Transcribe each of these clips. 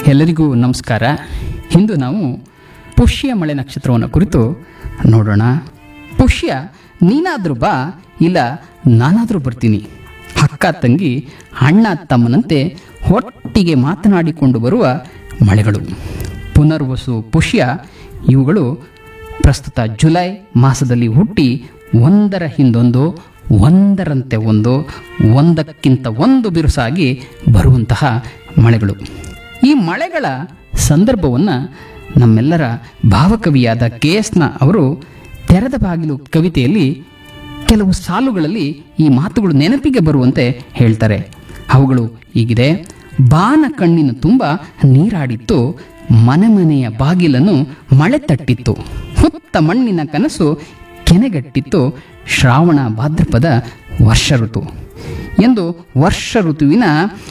ಎಲ್ಲರಿಗೂ ನಮಸ್ಕಾರ ಇಂದು ನಾವು ಪುಷ್ಯ ಮಳೆ ನಕ್ಷತ್ರವನ್ನು ಕುರಿತು ನೋಡೋಣ ಪುಷ್ಯ ನೀನಾದರೂ ಬಾ ಇಲ್ಲ ನಾನಾದರೂ ಬರ್ತೀನಿ ಅಕ್ಕ ತಂಗಿ ಅಣ್ಣ ತಮ್ಮನಂತೆ ಒಟ್ಟಿಗೆ ಮಾತನಾಡಿಕೊಂಡು ಬರುವ ಮಳೆಗಳು ಪುನರ್ವಸು ಪುಷ್ಯ ಇವುಗಳು ಪ್ರಸ್ತುತ ಜುಲೈ ಮಾಸದಲ್ಲಿ ಹುಟ್ಟಿ ಒಂದರ ಹಿಂದೊಂದು ಒಂದರಂತೆ ಒಂದು ಒಂದಕ್ಕಿಂತ ಒಂದು ಬಿರುಸಾಗಿ ಬರುವಂತಹ ಮಳೆಗಳು ಈ ಮಳೆಗಳ ಸಂದರ್ಭವನ್ನು ನಮ್ಮೆಲ್ಲರ ಭಾವಕವಿಯಾದ ಕೆ ಎಸ್ನ ಅವರು ತೆರೆದ ಬಾಗಿಲು ಕವಿತೆಯಲ್ಲಿ ಕೆಲವು ಸಾಲುಗಳಲ್ಲಿ ಈ ಮಾತುಗಳು ನೆನಪಿಗೆ ಬರುವಂತೆ ಹೇಳ್ತಾರೆ ಅವುಗಳು ಹೀಗಿದೆ ಬಾನ ಕಣ್ಣಿನ ತುಂಬ ನೀರಾಡಿತ್ತು ಮನೆ ಮನೆಯ ಬಾಗಿಲನ್ನು ಮಳೆ ತಟ್ಟಿತ್ತು ಹುತ್ತ ಮಣ್ಣಿನ ಕನಸು ಕೆನೆಗಟ್ಟಿತ್ತು ಶ್ರಾವಣ ಭಾದ್ರಪದ ವರ್ಷ ಋತು ಎಂದು ವರ್ಷ ಋತುವಿನ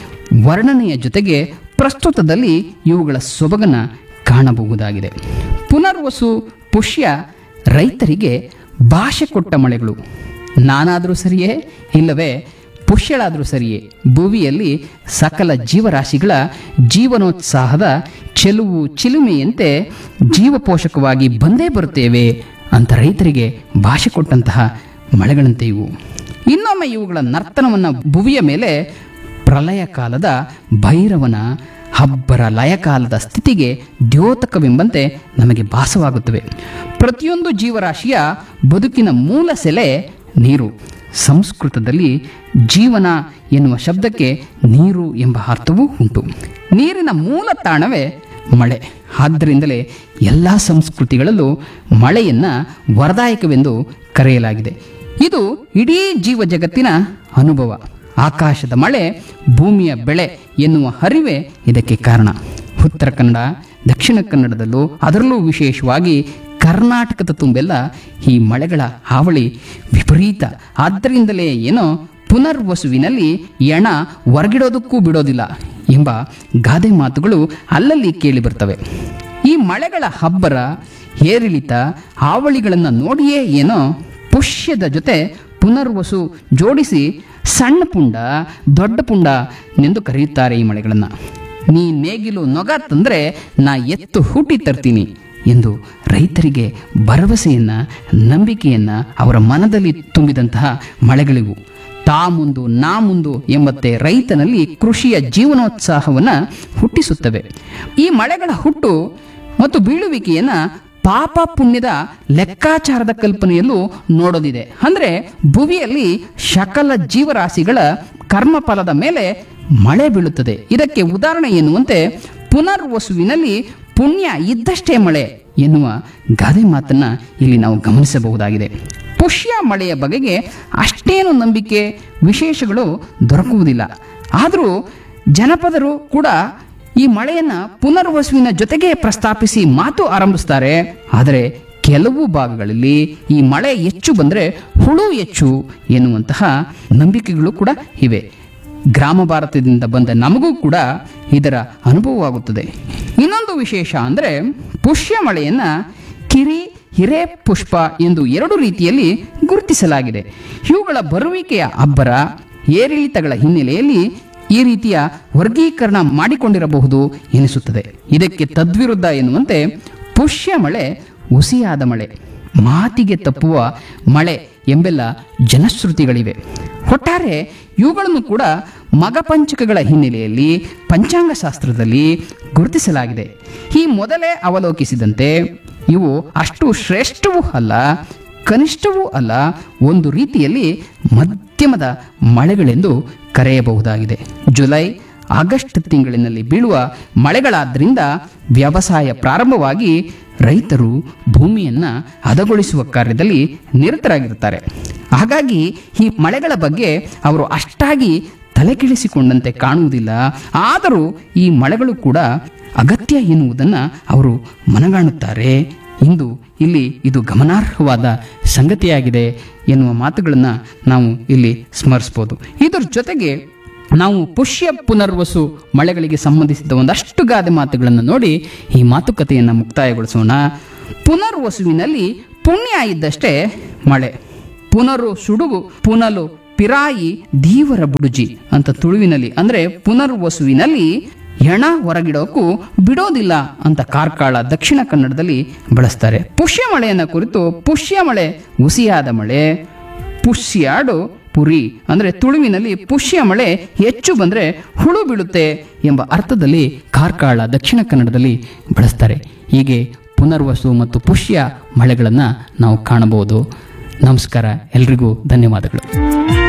ವರ್ಣನೆಯ ಜೊತೆಗೆ ಪ್ರಸ್ತುತದಲ್ಲಿ ಇವುಗಳ ಸೊಬಗನ ಕಾಣಬಹುದಾಗಿದೆ ಪುನರ್ವಸು ಪುಷ್ಯ ರೈತರಿಗೆ ಭಾಷೆ ಕೊಟ್ಟ ಮಳೆಗಳು ನಾನಾದರೂ ಸರಿಯೇ ಇಲ್ಲವೇ ಪುಷ್ಯಳಾದರೂ ಸರಿಯೇ ಭುವಿಯಲ್ಲಿ ಸಕಲ ಜೀವರಾಶಿಗಳ ಜೀವನೋತ್ಸಾಹದ ಚೆಲುವು ಚಿಲುಮೆಯಂತೆ ಜೀವಪೋಷಕವಾಗಿ ಬಂದೇ ಬರುತ್ತೇವೆ ಅಂತ ರೈತರಿಗೆ ಭಾಷೆ ಕೊಟ್ಟಂತಹ ಮಳೆಗಳಂತೆ ಇವು ಇನ್ನೊಮ್ಮೆ ಇವುಗಳ ನರ್ತನವನ್ನು ಭುವಿಯ ಮೇಲೆ ಪ್ರಳಯ ಕಾಲದ ಭೈರವನ ಹಬ್ಬರ ಲಯಕಾಲದ ಸ್ಥಿತಿಗೆ ದ್ಯೋತಕವೆಂಬಂತೆ ನಮಗೆ ಭಾಸವಾಗುತ್ತವೆ ಪ್ರತಿಯೊಂದು ಜೀವರಾಶಿಯ ಬದುಕಿನ ಮೂಲ ಸೆಲೆ ನೀರು ಸಂಸ್ಕೃತದಲ್ಲಿ ಜೀವನ ಎನ್ನುವ ಶಬ್ದಕ್ಕೆ ನೀರು ಎಂಬ ಅರ್ಥವೂ ಉಂಟು ನೀರಿನ ಮೂಲ ತಾಣವೇ ಮಳೆ ಆದ್ದರಿಂದಲೇ ಎಲ್ಲ ಸಂಸ್ಕೃತಿಗಳಲ್ಲೂ ಮಳೆಯನ್ನು ವರದಾಯಕವೆಂದು ಕರೆಯಲಾಗಿದೆ ಇದು ಇಡೀ ಜೀವ ಜಗತ್ತಿನ ಅನುಭವ ಆಕಾಶದ ಮಳೆ ಭೂಮಿಯ ಬೆಳೆ ಎನ್ನುವ ಅರಿವೇ ಇದಕ್ಕೆ ಕಾರಣ ಉತ್ತರ ಕನ್ನಡ ದಕ್ಷಿಣ ಕನ್ನಡದಲ್ಲೂ ಅದರಲ್ಲೂ ವಿಶೇಷವಾಗಿ ಕರ್ನಾಟಕದ ತುಂಬೆಲ್ಲ ಈ ಮಳೆಗಳ ಹಾವಳಿ ವಿಪರೀತ ಆದ್ದರಿಂದಲೇ ಏನೋ ಪುನರ್ವಸುವಿನಲ್ಲಿ ಎಣ ಹೊರಗಿಡೋದಕ್ಕೂ ಬಿಡೋದಿಲ್ಲ ಎಂಬ ಗಾದೆ ಮಾತುಗಳು ಅಲ್ಲಲ್ಲಿ ಕೇಳಿ ಬರ್ತವೆ ಈ ಮಳೆಗಳ ಹಬ್ಬರ ಏರಿಳಿತ ಹಾವಳಿಗಳನ್ನು ನೋಡಿಯೇ ಏನೋ ಪುಷ್ಯದ ಜೊತೆ ಪುನರ್ವಸು ಜೋಡಿಸಿ ಸಣ್ಣ ಪುಂಡ ದೊಡ್ಡ ಪುಂಡ ಎಂದು ಕರೆಯುತ್ತಾರೆ ಈ ಮಳೆಗಳನ್ನು ನೀ ನೇಗಿಲು ನೊಗ ತಂದರೆ ನಾ ಎತ್ತು ಹೂಟಿ ತರ್ತೀನಿ ಎಂದು ರೈತರಿಗೆ ಭರವಸೆಯನ್ನ ನಂಬಿಕೆಯನ್ನ ಅವರ ಮನದಲ್ಲಿ ತುಂಬಿದಂತಹ ಮಳೆಗಳಿವು ತಾ ಮುಂದು ನಾ ಮುಂದು ಎಂಬಂತೆ ರೈತನಲ್ಲಿ ಕೃಷಿಯ ಜೀವನೋತ್ಸಾಹವನ್ನು ಹುಟ್ಟಿಸುತ್ತವೆ ಈ ಮಳೆಗಳ ಹುಟ್ಟು ಮತ್ತು ಬೀಳುವಿಕೆಯನ್ನ ಪಾಪ ಪುಣ್ಯದ ಲೆಕ್ಕಾಚಾರದ ಕಲ್ಪನೆಯಲ್ಲೂ ನೋಡೋದಿದೆ ಅಂದ್ರೆ ಭುವಿಯಲ್ಲಿ ಸಕಲ ಜೀವರಾಶಿಗಳ ಕರ್ಮಫಲದ ಮೇಲೆ ಮಳೆ ಬೀಳುತ್ತದೆ ಇದಕ್ಕೆ ಉದಾಹರಣೆ ಎನ್ನುವಂತೆ ಪುನರ್ವಸುವಿನಲ್ಲಿ ಪುಣ್ಯ ಇದ್ದಷ್ಟೇ ಮಳೆ ಎನ್ನುವ ಗಾದೆ ಮಾತನ್ನ ಇಲ್ಲಿ ನಾವು ಗಮನಿಸಬಹುದಾಗಿದೆ ಪುಷ್ಯ ಮಳೆಯ ಬಗೆಗೆ ಅಷ್ಟೇನು ನಂಬಿಕೆ ವಿಶೇಷಗಳು ದೊರಕುವುದಿಲ್ಲ ಆದರೂ ಜನಪದರು ಕೂಡ ಈ ಮಳೆಯನ್ನ ಪುನರ್ವಸುವಿನ ಜೊತೆಗೆ ಪ್ರಸ್ತಾಪಿಸಿ ಮಾತು ಆರಂಭಿಸ್ತಾರೆ ಆದರೆ ಕೆಲವು ಭಾಗಗಳಲ್ಲಿ ಈ ಮಳೆ ಹೆಚ್ಚು ಬಂದರೆ ಹುಳು ಹೆಚ್ಚು ಎನ್ನುವಂತಹ ನಂಬಿಕೆಗಳು ಕೂಡ ಇವೆ ಗ್ರಾಮ ಭಾರತದಿಂದ ಬಂದ ನಮಗೂ ಕೂಡ ಇದರ ಅನುಭವವಾಗುತ್ತದೆ ಇನ್ನೊಂದು ವಿಶೇಷ ಅಂದರೆ ಪುಷ್ಯ ಮಳೆಯನ್ನ ಕಿರಿ ಹಿರೇ ಪುಷ್ಪ ಎಂದು ಎರಡು ರೀತಿಯಲ್ಲಿ ಗುರುತಿಸಲಾಗಿದೆ ಇವುಗಳ ಬರುವಿಕೆಯ ಅಬ್ಬರ ಏರಿಳಿತಗಳ ಹಿನ್ನೆಲೆಯಲ್ಲಿ ಈ ರೀತಿಯ ವರ್ಗೀಕರಣ ಮಾಡಿಕೊಂಡಿರಬಹುದು ಎನಿಸುತ್ತದೆ ಇದಕ್ಕೆ ತದ್ವಿರುದ್ಧ ಎನ್ನುವಂತೆ ಪುಷ್ಯ ಮಳೆ ಹುಸಿಯಾದ ಮಳೆ ಮಾತಿಗೆ ತಪ್ಪುವ ಮಳೆ ಎಂಬೆಲ್ಲ ಜನಶ್ರುತಿಗಳಿವೆ ಒಟ್ಟಾರೆ ಇವುಗಳನ್ನು ಕೂಡ ಮಗಪಂಚಕಗಳ ಹಿನ್ನೆಲೆಯಲ್ಲಿ ಪಂಚಾಂಗ ಶಾಸ್ತ್ರದಲ್ಲಿ ಗುರುತಿಸಲಾಗಿದೆ ಈ ಮೊದಲೇ ಅವಲೋಕಿಸಿದಂತೆ ಇವು ಅಷ್ಟು ಶ್ರೇಷ್ಠವೂ ಅಲ್ಲ ಕನಿಷ್ಠವೂ ಅಲ್ಲ ಒಂದು ರೀತಿಯಲ್ಲಿ ಮಧ್ಯಮದ ಮಳೆಗಳೆಂದು ಕರೆಯಬಹುದಾಗಿದೆ ಜುಲೈ ಆಗಸ್ಟ್ ತಿಂಗಳಿನಲ್ಲಿ ಬೀಳುವ ಮಳೆಗಳಾದ್ದರಿಂದ ವ್ಯವಸಾಯ ಪ್ರಾರಂಭವಾಗಿ ರೈತರು ಭೂಮಿಯನ್ನು ಹದಗೊಳಿಸುವ ಕಾರ್ಯದಲ್ಲಿ ನಿರತರಾಗಿರ್ತಾರೆ ಹಾಗಾಗಿ ಈ ಮಳೆಗಳ ಬಗ್ಗೆ ಅವರು ಅಷ್ಟಾಗಿ ತಲೆಕೆಡಿಸಿಕೊಂಡಂತೆ ಕಾಣುವುದಿಲ್ಲ ಆದರೂ ಈ ಮಳೆಗಳು ಕೂಡ ಅಗತ್ಯ ಎನ್ನುವುದನ್ನು ಅವರು ಮನಗಾಣುತ್ತಾರೆ ಇಂದು ಇಲ್ಲಿ ಇದು ಗಮನಾರ್ಹವಾದ ಸಂಗತಿಯಾಗಿದೆ ಎನ್ನುವ ಮಾತುಗಳನ್ನು ನಾವು ಇಲ್ಲಿ ಸ್ಮರಿಸ್ಬೋದು ಇದರ ಜೊತೆಗೆ ನಾವು ಪುಷ್ಯ ಪುನರ್ವಸು ಮಳೆಗಳಿಗೆ ಸಂಬಂಧಿಸಿದ ಒಂದಷ್ಟು ಗಾದೆ ಮಾತುಗಳನ್ನು ನೋಡಿ ಈ ಮಾತುಕತೆಯನ್ನು ಮುಕ್ತಾಯಗೊಳಿಸೋಣ ಪುನರ್ವಸುವಿನಲ್ಲಿ ಪುಣ್ಯ ಇದ್ದಷ್ಟೇ ಮಳೆ ಪುನರು ಸುಡುಗು ಪುನಲು ಪಿರಾಯಿ ದೀವರ ಬುಡುಜಿ ಅಂತ ತುಳುವಿನಲ್ಲಿ ಅಂದ್ರೆ ಪುನರ್ವಸುವಿನಲ್ಲಿ ಹೆಣ ಹೊರಗಿಡೋಕ್ಕೂ ಬಿಡೋದಿಲ್ಲ ಅಂತ ಕಾರ್ಕಾಳ ದಕ್ಷಿಣ ಕನ್ನಡದಲ್ಲಿ ಬಳಸ್ತಾರೆ ಪುಷ್ಯ ಮಳೆಯನ್ನ ಕುರಿತು ಪುಷ್ಯ ಮಳೆ ಹುಸಿಯಾದ ಮಳೆ ಪುಷ್ಯಾಡು ಪುರಿ ಅಂದರೆ ತುಳುವಿನಲ್ಲಿ ಪುಷ್ಯ ಮಳೆ ಹೆಚ್ಚು ಬಂದರೆ ಹುಳು ಬೀಳುತ್ತೆ ಎಂಬ ಅರ್ಥದಲ್ಲಿ ಕಾರ್ಕಾಳ ದಕ್ಷಿಣ ಕನ್ನಡದಲ್ಲಿ ಬಳಸ್ತಾರೆ ಹೀಗೆ ಪುನರ್ವಸು ಮತ್ತು ಪುಷ್ಯ ಮಳೆಗಳನ್ನು ನಾವು ಕಾಣಬಹುದು ನಮಸ್ಕಾರ ಎಲ್ರಿಗೂ ಧನ್ಯವಾದಗಳು